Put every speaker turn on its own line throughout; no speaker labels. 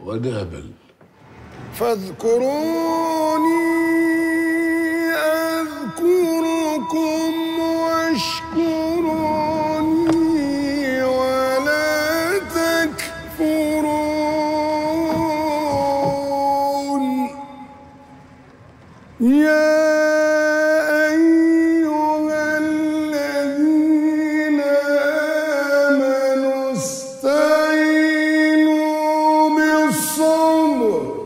وجابل
فاذكروني أذكركم واشكروني ولا تكفرون يا أيها الذين آمنوا استعينوا بالصبر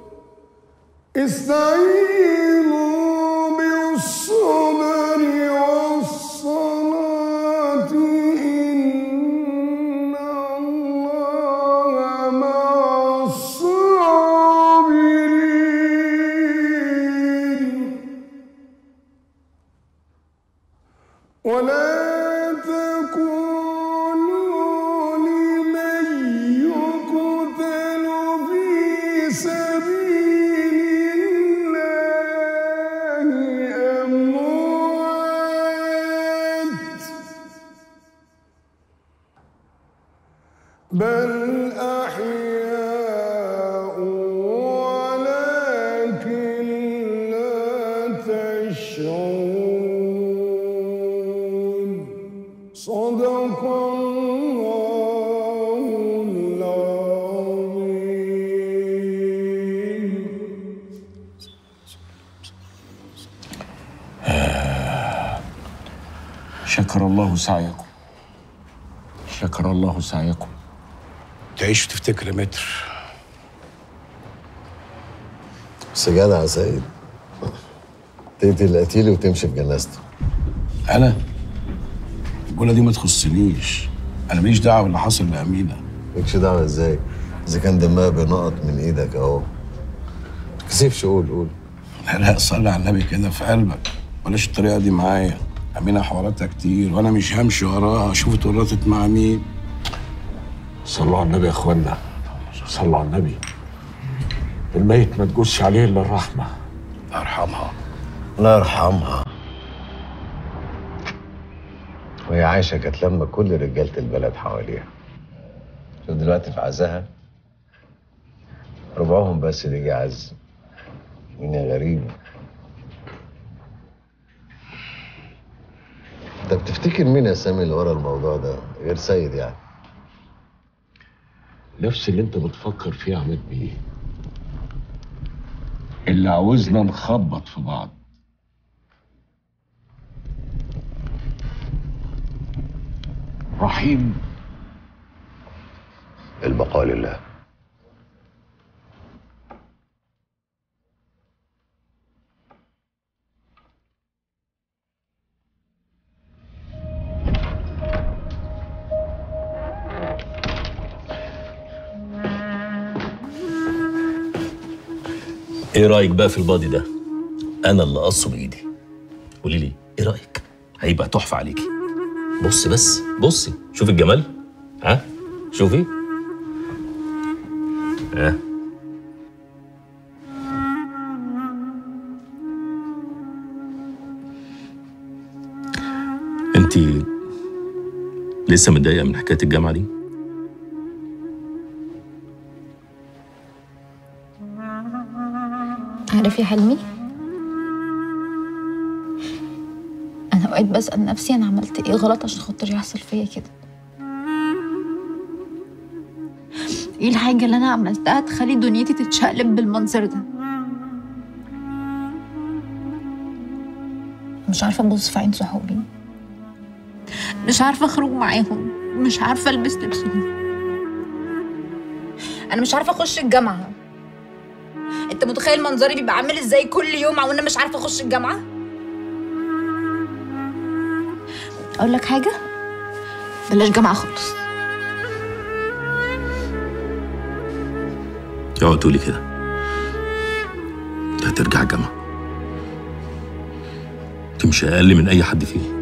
استعينوا بالصبر والصلاة إن الله مع الصابرين ولا تكونوا لمن يقتل في سبيل الله أموات بل أحياء ولكن لا تشعرون صدق الله العظيم
شكر الله سعيكم شكر الله سعيكم تعيش وتفتكر يا متر
بس جدع يا سيد تقتل القتيل وتمشي في جنازته
انا الجولة دي ما تخصنيش انا ماليش دعوه باللي حصل لامينه
مالكش دعوه ازاي اذا كان دمها بينقط من ايدك اهو تكسفش قول قول
لا لا صلي على النبي كده في قلبك بلاش الطريقه دي معايا امينه حواراتها كتير وانا مش همشي وراها اشوف اتورطت مع مين
صلوا على النبي يا اخوانا صلوا على النبي الميت ما تجوزش عليه الا الرحمه
الله يرحمها
الله يرحمها وهي عايشه كانت لما كل رجاله البلد حواليها شوف دلوقتي في عزها ربعهم بس اللي جه عز مين يا غريب انت بتفتكر مين يا سامي اللي ورا الموضوع ده غير سيد يعني
نفس اللي انت بتفكر فيه يا عماد بيه
اللي عاوزنا نخبط في بعض رحيم
البقاء لله
ايه رايك بقى في البادي ده انا اللي قصه بايدي قولي لي ايه رايك هيبقى تحفه عليكي بصي بس بصي شوفي الجمال ها شوفي ها انت لسه متضايقه من حكايه الجامعه دي
عارف يا حلمي انا اوقات بسال نفسي انا عملت ايه غلط عشان خاطر يحصل فيا كده ايه الحاجه اللي انا عملتها تخلي دنيتي تتشقلب بالمنظر ده مش عارفه ابص في عين صحابي مش عارفه اخرج معاهم مش عارفه البس لبسهم انا مش عارفه اخش الجامعه انت متخيل منظري بيبقى عامل ازاي كل يوم وانا مش عارفه اخش الجامعه اقول لك حاجه بلاش جامعه خالص
اوعي تقولي كده انت هترجع الجامعه انت مش اقل من اي حد فيه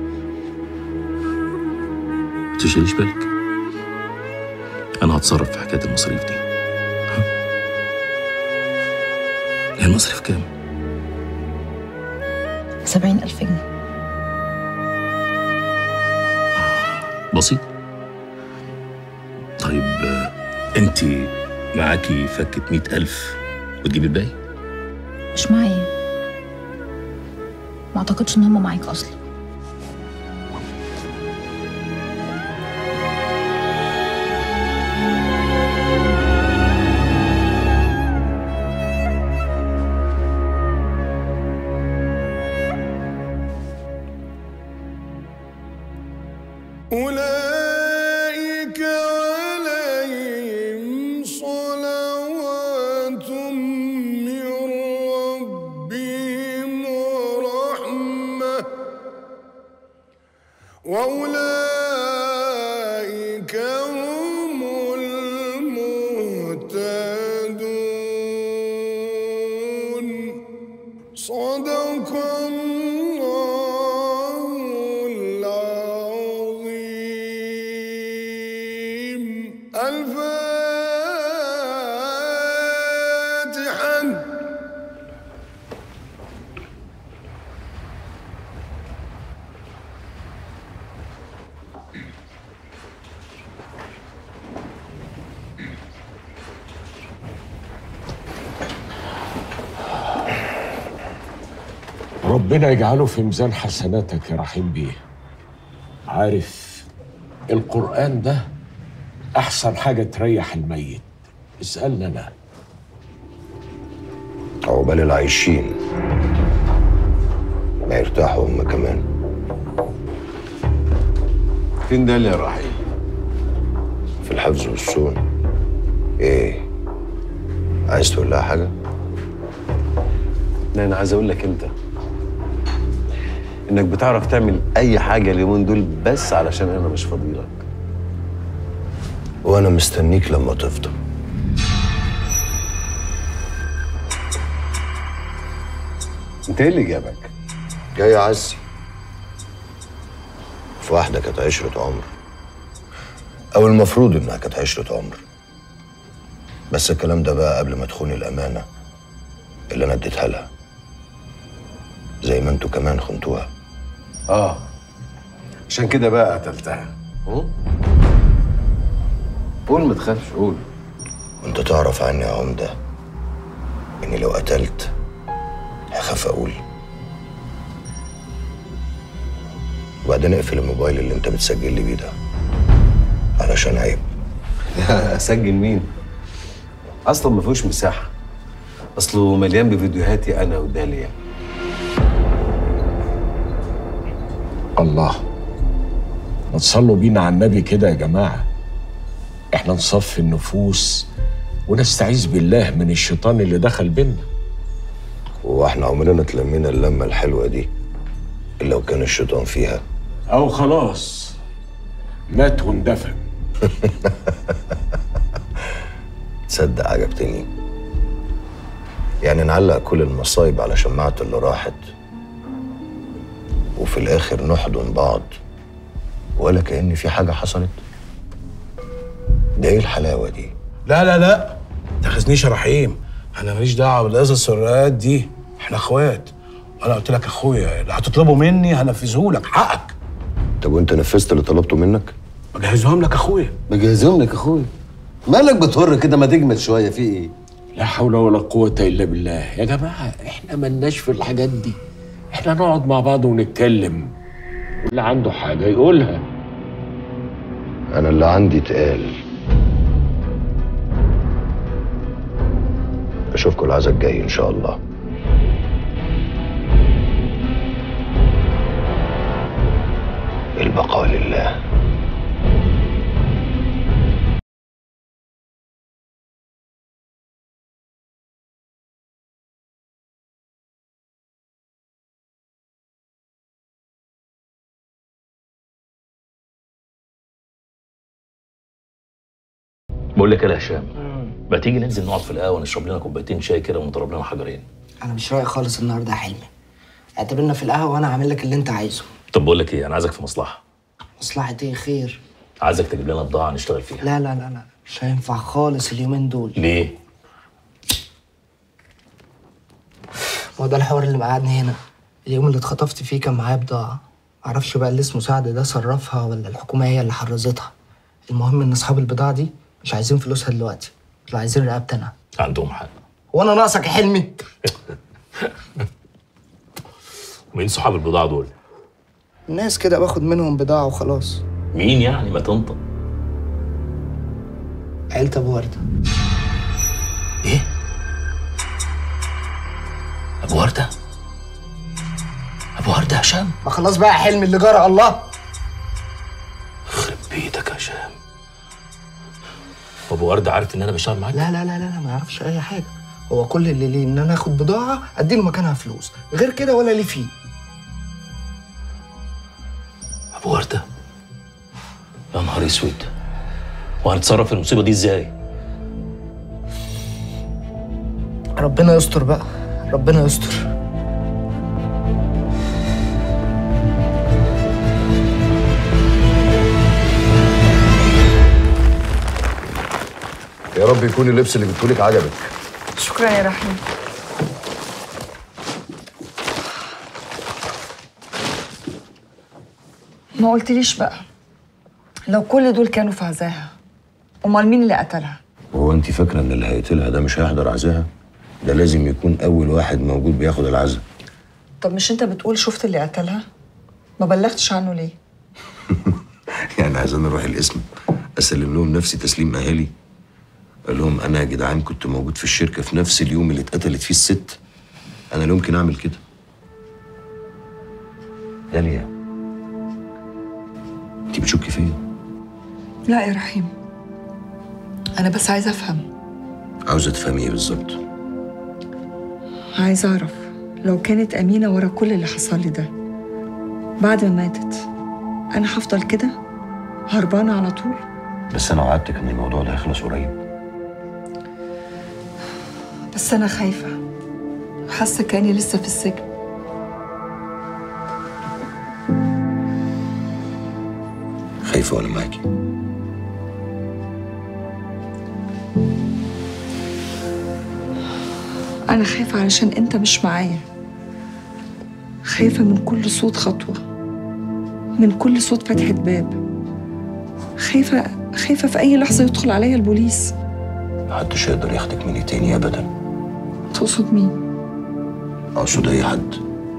ما تشغليش بالك انا هتصرف في حكايه المصاريف دي ها؟ هي المصاريف كام
سبعين ألف جنيه
بسيط طيب آه، انت معاكي فكة مئة ألف وتجيبي الباقي
مش معايا ما اعتقدش ان هم معاك اصلا
أولئك عليهم صلوات من ربهم ورحمة وأولئك هم المهتدون صدق الله العظيم الفاتحة
ربنا يجعله في ميزان حسناتك يا رحيم بيه عارف القرآن ده أحسن حاجة تريح الميت اسألنا أنا
عقبال العايشين ما يرتاحوا هم كمان
فين ده اللي يا رحيم؟
في الحفظ والصون ايه عايز تقول لها حاجه
لا انا عايز اقول لك انت انك بتعرف تعمل اي حاجه اليومين دول بس علشان انا مش فاضيلك
وانا مستنيك لما تفضى
انت ايه اللي جابك؟
جاي عزي في واحدة كانت عشرة عمر أو المفروض إنها كانت عشرة عمر بس الكلام ده بقى قبل ما تخوني الأمانة اللي أنا اديتها لها زي ما انتوا كمان خنتوها
اه عشان كده بقى قتلتها هم؟ قول ما تخافش قول
وانت تعرف عني يا عمدة إني لو قتلت هخاف أقول وبعدين اقفل الموبايل اللي انت بتسجل لي بيه ده علشان عيب
اسجل مين؟ اصلا ما فيهوش مساحه اصله مليان بفيديوهاتي انا وداليا
الله ما تصلوا بينا على النبي كده يا جماعة احنا نصفي النفوس ونستعيذ بالله من الشيطان اللي دخل بينا
واحنا عمرنا اتلمينا اللمة الحلوة دي إلا لو كان الشيطان فيها
أو خلاص مات واندفن
تصدق عجبتني يعني نعلق كل المصايب على شماعة اللي راحت وفي الآخر نحضن بعض ولا كأن في حاجة حصلت ده ايه الحلاوة دي
لا لا لا تاخذنيش يا رحيم انا ماليش دعوه بالقصص والروايات دي احنا اخوات انا قلت لك اخويا اللي هتطلبه مني هنفذه لك حقك
طب وانت نفذت اللي طلبته منك
بجهزهم لك اخويا
بجهزهم لك اخويا مالك بتهر كده ما تجمد شويه في ايه؟
لا حول ولا قوة إلا بالله يا جماعة احنا ملناش في الحاجات دي احنا نقعد مع بعض ونتكلم واللي عنده حاجة يقولها
أنا اللي عندي اتقال أشوفكم العزا الجاي إن شاء الله البقاء لله
بقول لك إيه يا هشام ما تيجي ننزل نقعد في القهوه نشرب لنا كوبايتين شاي كده ونضرب لنا حجرين
انا مش رايق خالص النهارده يا حلمي اعتبرنا في القهوه وانا عامل لك اللي انت عايزه
طب بقول لك ايه انا عايزك في مصلحه
مصلحه ايه خير
عايزك تجيب لنا بضاعه نشتغل فيها
لا لا لا لا مش هينفع خالص اليومين دول
ليه
ما ده الحوار اللي مقعدني هنا اليوم اللي اتخطفت فيه كان معايا بضاعه معرفش بقى اللي اسمه سعد ده صرفها ولا الحكومه هي اللي حرزتها المهم ان اصحاب البضاعه دي مش عايزين فلوسها دلوقتي اللي عايزين رقبتي انا
عندهم حق
هو انا ناقصك يا حلمي
مين صحاب البضاعه دول
الناس كده باخد منهم بضاعه وخلاص
مين يعني ما تنطق
عيلة ابو ورده
ايه ابو ورده ابو ورده يا هشام
ما خلاص بقى يا حلمي اللي جرى الله
يخرب بيتك يا هشام ابو ورده عارف ان انا بشتغل معاك
لا لا لا لا لا ما يعرفش اي حاجه هو كل اللي ليه ان انا اخد بضاعه اديله مكانها فلوس غير كده ولا ليه فيه
ابو ورده يا نهار اسود وهنتصرف في المصيبه دي ازاي
ربنا يستر بقى ربنا يستر
يا رب يكون اللبس اللي جبتهولك عجبك
شكرا يا رحيم ما قلتليش بقى لو كل دول كانوا في عزاها امال مين اللي قتلها
وهو انت فاكره ان اللي هيقتلها ده مش هيحضر عزاها ده لازم يكون اول واحد موجود بياخد العزا
طب مش انت بتقول شفت اللي قتلها ما بلغتش عنه ليه
يعني عايزين اروح الاسم اسلم لهم نفسي تسليم اهالي قال لهم انا يا جدعان كنت موجود في الشركه في نفس اليوم اللي اتقتلت فيه الست انا لا يمكن اعمل كده داليا انت بتشكي فيا
لا يا رحيم انا بس عايزه افهم
عاوزه تفهمي ايه بالظبط
عايزه اعرف لو كانت امينه ورا كل اللي حصل لي ده بعد ما ماتت انا هفضل كده هربانه على طول
بس انا وعدتك ان الموضوع ده هيخلص قريب
بس انا خايفه حاسه كاني لسه في السجن
خايفه وانا معاكي
انا خايفه علشان انت مش معايا خايفه من كل صوت خطوه من كل صوت فتحه باب خايفه خايفه في اي لحظه يدخل عليا البوليس
محدش يقدر ياخدك مني تاني ابدا
تقصد مين
اقصد اي حد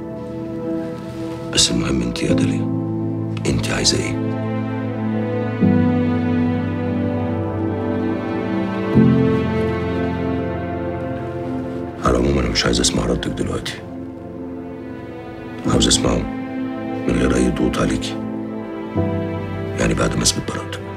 بس المهم انت يا داليا انت عايزه ايه على العموم انا مش عايز اسمع ردك دلوقتي عاوز اسمعه من غير اي ضغوط عليكي يعني بعد ما اثبت براءتك